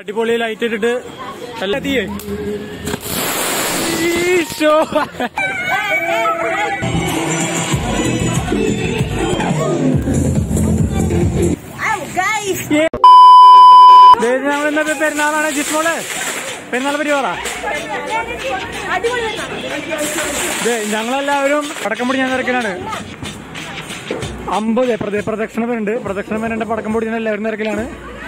അടിപൊളി ലൈറ്റ് ഇട്ടിട്ട് എല്ലാം തീയേ ഈശോ നമ്മളിന്നത്തെ പെരുന്നാളാണ് ജിസ്മോള് പെരുന്നാൾ പരിപാറ ഇത് ഞങ്ങളെല്ലാവരും പടക്കം പൊടിഞ്ഞാൻ തിരക്കിലാണ് അമ്പത് പ്രദ- പ്രദക്ഷിണ പേരുണ്ട് പ്രദക്ഷിണ പേരുണ്ട് പടക്കം പൊടിഞ്ഞാൻ എല്ലാവരും തിരക്കിലാണ്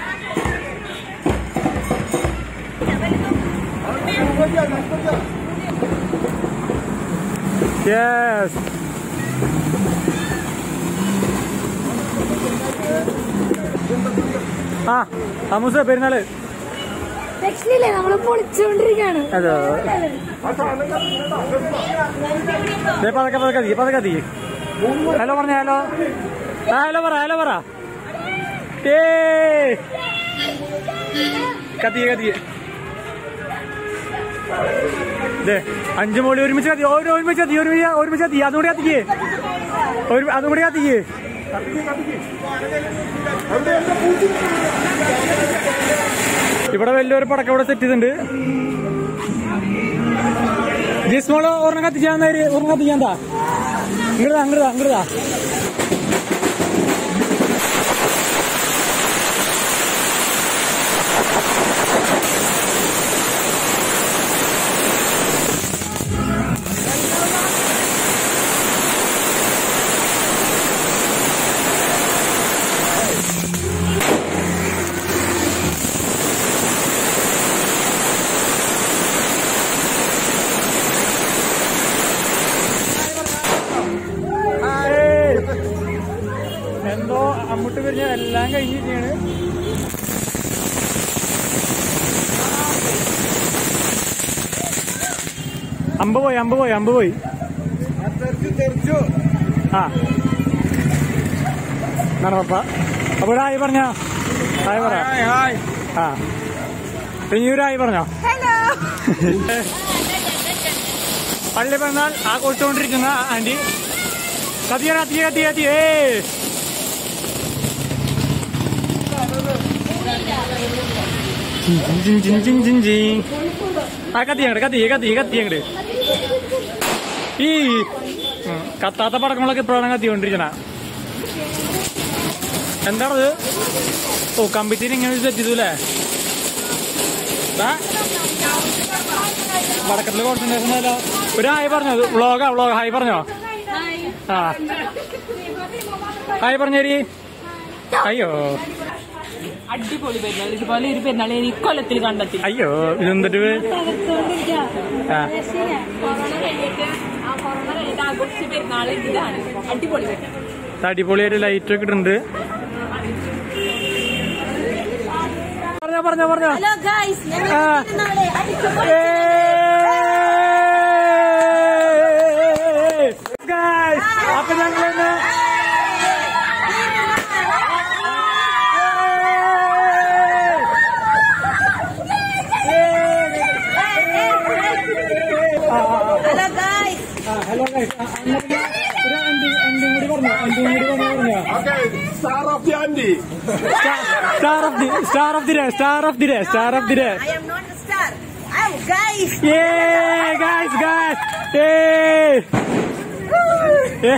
യെസ് ആ അമുസ പെരുന്നാള് രക്ഷയില്ലേ നമ്മള് പൊളിച്ചുകൊണ്ടിരിക്കാണ് അതെ ദേ പതക്കെ പതക്കെ തീ പതക്കെ തീ ഹലോ പറഞ്ഞ ഹലോ ആ ഹലോ പറ ഹലോ പറ ഏ കത്തിയെ കത്തിയെ ദേ അഞ്ചു മോളി ഒരുമിച്ച് കത്തി ഒരു ഒരുമിച്ച് കത്തി ഒരുമിച്ച് ഒരുമിച്ച് കത്തി അതും കൂടി കത്തിക്കേ ഒരു അതും കൂടി കത്തിക്കേ ഇവിടെ വലിയൊരു പടക്കം ഇവിടെ സെറ്റ് ചെയ്തിട്ടുണ്ട് ജിസ്മോള് ഒരെണ്ണം കത്തിച്ചാൽ നേര് ഒരെണ്ണം കത്തിച്ചാന്താ ഇങ്ങടാ ഇങ്ങടാ ഇങ്ങടാ ഏയ്. എന്തോ അമ്മൂട്ട് പിരിഞ്ഞ എല്ലാം കഴിഞ്ഞിരിക്കുകയാണ് അമ്പ് പോയി അമ്പ് പോയി അമ്പ് പോയി ആ നടപ്പ അപ്പൊ ഒരു ഹായ് പറഞ്ഞോ ഹായ് പറ ആ ഇനി ഒരു ഹായ് പറഞ്ഞോ പള്ളി പിറന്നാൾ ആഘോഷിച്ചുകൊണ്ടിരിക്കുന്ന ആന്റി കത്തിയ കത്തിയ കത്തിയ കത്തി ഏ ആ കത്തി അങ്ങട് കത്തി കത്തി കത്തി അങ്ങട് ഈ ഉം, കത്താത്ത പടക്കങ്ങളൊക്കെ ഇപ്പോഴാണ് കത്തിക്കൊണ്ടിരിക്കണ എന്താണത് ഓ കമ്പിത്തിന് ഇങ്ങനെ സെറ്റ് ചെയ്തു അല്ലേ വടക്കത്തില് കോൺസെൻട്രേഷൻ അല്ലോ ഒരു ഹായ് പറഞ്ഞോ വ്ളോഗാ വ്ളോഗ് ഹായ് പറഞ്ഞോ ആ ഹായ് പറഞ്ഞേരി അയ്യോ അടിപൊളി പെരുന്നാൾ ഇതുപോലെ ഒരു പെരുന്നാൾ ഞാൻ ഇക്കൊല്ലത്തിൽ കണ്ടെത്തി അയ്യോ ഇതെന്തിട്ട് ആ കൊറോണ കഴിഞ്ഞിട്ട് ആ കൊറോണ കഴിഞ്ഞിട്ട് ആഘോഷിച്ച പെരുന്നാൾ ഇതാണ് അടിപൊളി പെരുന്നാൾ അടിപൊളിയായിട്ട് ലൈറ്റ് ഒക്കെ ഇട്ടുണ്ട് പറഞ്ഞോ പറഞ്ഞോ പറഞ്ഞോ ഹലോ ഗൈസ് ഞങ്ങൾ ആ. നാളെ Guys, അപ്പൊ ഞങ്ങളൊന്ന് ഹലോ ഗൈസ് ഹലോ ഗൈസ് ഒരു എൻഡിങ് എൻഡിങ് കൂടി പറഞ്ഞോ എൻഡിങ് കൂടി പറഞ്ഞോ പറഞ്ഞോ Star of the Andy. Star of the star of the day star of the day star of the day I am not a star I am guys Yay, guys, guys! Yay! Yay.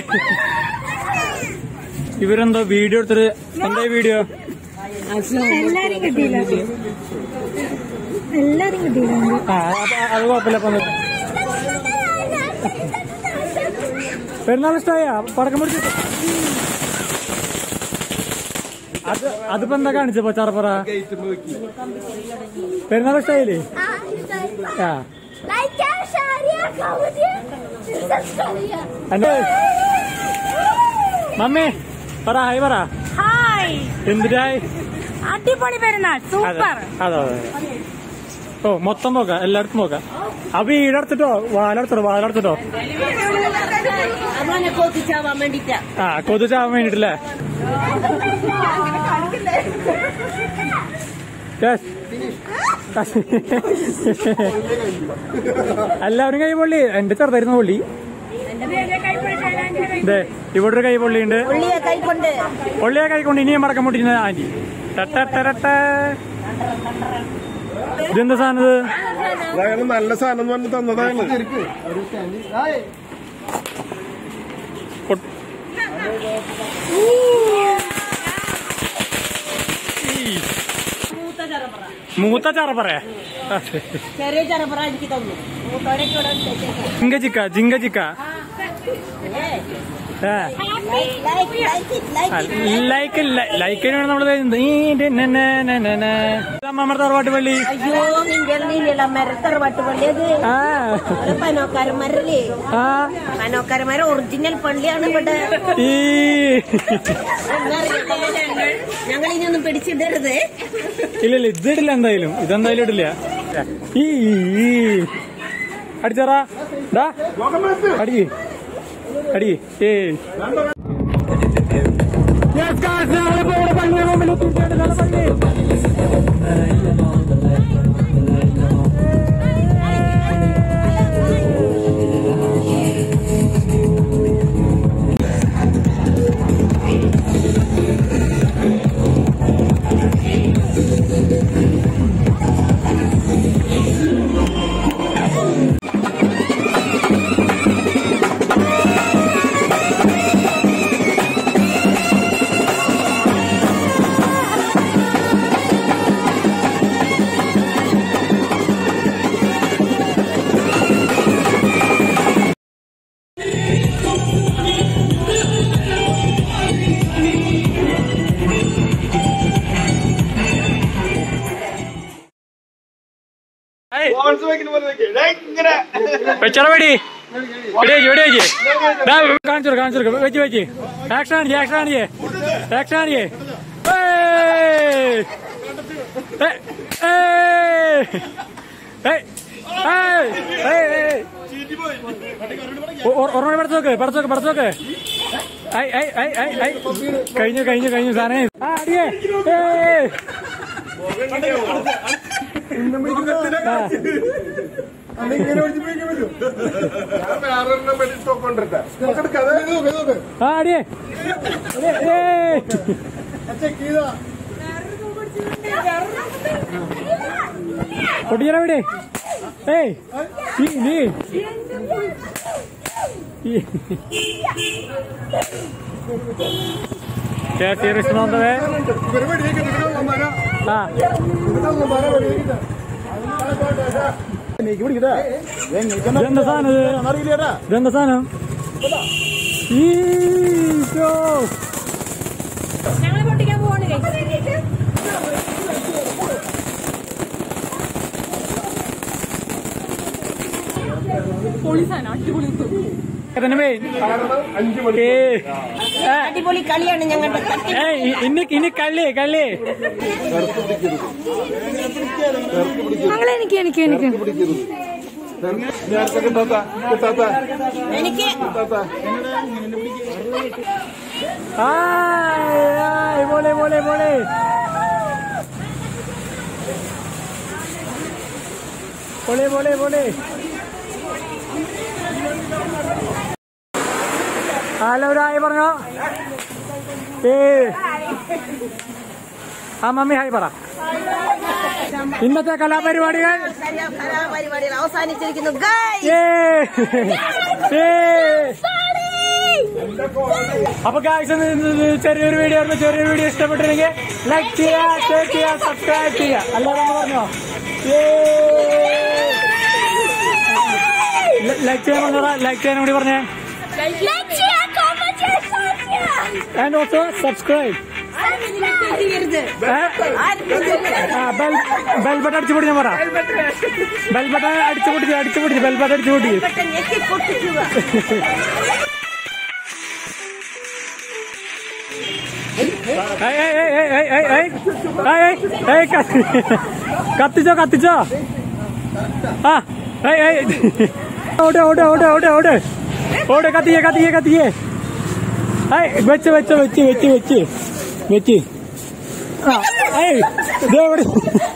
ഇവരെന്തോ video എടുത്തിട്ട് എന്താ ഈ video എല്ലാരും കിട്ടിയില്ല എല്ലാരും കിട്ടിയില്ല ആ അപ്പൊ അത് കുഴപ്പമില്ല അപ്പൊ ഒന്ന്. പെരുന്നാൾ ഇഷ്ടമായ പടക്കം പിടിച്ചിട്ട് അത് അതിപ്പോ എന്താ കാണിച്ചപ്പോ ചറപ്പറ പെരുന്നാൾ ഇഷ്ടായില്ലേ ആ ലൈക്ക് ഷെയർ കമന്റ് സബ്സ്ക്രൈബ് എന്റെ മമ്മി പറ ഹായ് പറ ഹായ് എന്തിനായി അടിപൊളി പെരുന്നാൾ അതെ സൂപ്പർ അതെ അതെ ഓ മൊത്തം നോക്കാം എല്ലായിടത്തും നോക്കാം അപ്പൊ ഈടടുത്തിട്ടോ വാലെടുത്തിട്ടോ വാലെടുത്തിട്ടോ അമ്മനെ കോത്തിച്ചാവാൻ വേണ്ടിട്ടാ ആ കൊതു ചാവാൻ വേണ്ടിട്ടല്ലേ Yes. എല്ലാവരും കൈ പൊള്ളി എന്റെ ചെറുതായിരുന്നു പൊള്ളി ഇതേ ഇവിടെ ഒരു കൈ പൊള്ളിയുണ്ട് ഉള്ളിയെ കൈക്കൊണ്ട് പൊള്ളിയെ കൈ കൊണ്ട് ഇനിയും മടക്കം മുട്ടിക്കുന്ന ആന്റി ഇതെന്താ സാധനം ഇത് അതായത് നല്ല സാധനം എന്ന് പറഞ്ഞ് തന്നതാണ് പൊട്ട്- ഈ. മൂത്ത ചറപ്പറ ചെറിയ ചെറുപ്പറ എനിക്ക് തന്നു മൂത്തോരൊക്കെ ഇവിടെ വെച്ചേക്കാം. ജിങ്ക ചിക്ക ജിങ്ക ചിക്ക ഏ, like, like, like it, like it, like it. Like ലൈക്കിന് വേണം നമ്മള് അമ്മമ്മ തറവാട്ട് പള്ളി അയ്യോ നിന്റെ നീല മരത്തറ വട്ടുപള്ളി അത് ആ ഒരു പനോക്കാരന്മാരല്ലേ ആ പനോക്കാരന്മാരെ ഒറിജിനൽ പള്ളിയാണ് ഇവിടെ ഈ ഒന്നറിയട്ടെ ഞങ്ങൾ ഞങ്ങൾ ഇനിയൊന്നും പിടിച്ചിടരുത് ഇല്ല ഇല്ല ഇതിടില്ല എന്തായാലും ഇതെന്തായാലും ഇടില്ല ഈ ഈ. അടിച്ചറാ ഡാ അടി അടി ഏ Yes, guys, ഞങ്ങളിപ്പോ ഇവിടെ പള്ളിയുടെ മുമ്പിൽ എത്തിയിട്ടുണ്ട്. ഇതാണ് പള്ളി. ഏയ്, വെച്ചറ വെടി വെടിയേക്ക് വെടിയേക്ക് ദാ, കാണിച്ചു കൊടുക്ക്, കാണിച്ചു കൊടുക്ക്. വെച്ച് വെച്ച് ആക്ഷൻ കാണിച്ചേ ആക്ഷൻ കാണിച്ചേ ആക്ഷൻ കാണിച്ചേ ഏയ്. ഏയ്. ഏയ്. ഏയ്. ഏയ്. ഏയ്. ഏയ്. ഒ- ഒ- ഒരെണ്ണം പടച്ചു നോക്ക് പടച്ചു നോക്ക് പടച്ചു നോക്ക് ഐ ഐ ഐ ഐ ഐ കഴിഞ്ഞു കഴിഞ്ഞു കഴിഞ്ഞു സാറേ ആ അടിയേ ഏയ്. ആ. ആ അടിയേ ഏയ്. ഏയ്. പൊട്ടിച്ചറ എവിടെ ഏയ് നീ നീ കൃഷ്ണോന്തവേ ആ ഇതെന്താ സാധനം ഇത്? ഇതെന്താ സാധനം ഈശോ ഞങ്ങൾ പൊട്ടിക്കാൻ പോവാണ് പൊളിസാണ് അടിപൊളി അതിന് മെയിൻ അഞ്ചു മണി ഏയ് ആ, അടിപൊളി കളിയാണ് ഞങ്ങളുടെ തട്ടി ഏയ് ഇ- ഇനി ഇനി കള്ളി കള്ളി എനിക്ക് എനിക്ക് എനിക്ക് നേരത്തെ കിട്ടാത്ത കിട്ടാത്ത എനിക്ക് ആയ് ആയ് ബോളെ ബോളെ ബോളെ ബോളെ ബോളെ ബോളെ ഹലോ ഹായ് പറഞ്ഞോ ഏ ആ മമ്മി ഹായ് പറ ഇന്നത്തെ കലാപരിപാടികൾ കലാപരിപാടികൾ അവസാനിച്ചിരിക്കുന്നു Guys! ഏ ഏ അപ്പൊ ഗായ്സ് ചെറിയൊരു വീഡിയോ ആയിരുന്നു ചെറിയൊരു വീഡിയോ ഇഷ്ടപ്പെട്ടില്ലെങ്കിൽ ലൈക്ക് ചെയ്യുക ഷെയർ ചെയ്യുക സബ്സ്ക്രൈബ് ചെയ്യുക അല്ലാതെ അങ്ങ് പറഞ്ഞോ ലൈക്ക് ചെയ്യാൻ പറഞ്ഞതാ ലൈക്ക് ചെയ്യാൻ കൂടി പറഞ്ഞേ Like ചെയ്യാ, comment ചെയ്യാ, share ചെയ്യാ. ആൻഡ് ഓൾസോ സബ്സ്ക്രൈബ് ചെയ്യരുത്. ആരും ചെയ്യരുത്. ബെൽ ബെൽ ബട്ടൺ അടിച്ചു പൊടി ഞാൻ പറ ബെൽ ബട്ടൺ അടിച്ചു പൊട്ടി അടിച്ചു പൊട്ടി ബെൽ ബട്ടൺ അടിച്ചു പൊട്ടി പെട്ടെന്ന് ഞെക്കി പൊട്ടിക്കുക. ഏയ് ഏയ് ഏയ് ഏയ് ഏയ് ഏയ് ഏയ് ഏയ് ഏയ് കത്തി- കത്തിച്ചോ കത്തിച്ചോ ആ ഏയ് ഏയ് ഓട് ഓട് ഓട് ഓട് ഓട് ഓട് കത്തിയേ കത്തിയേ കത്തിയേ ഏയ് വെച്ച് വെച്ച് വെച്ച് വെച്ച് വെച്ച് വെച്ച് ആ ഏയ് ഇതെവിടെ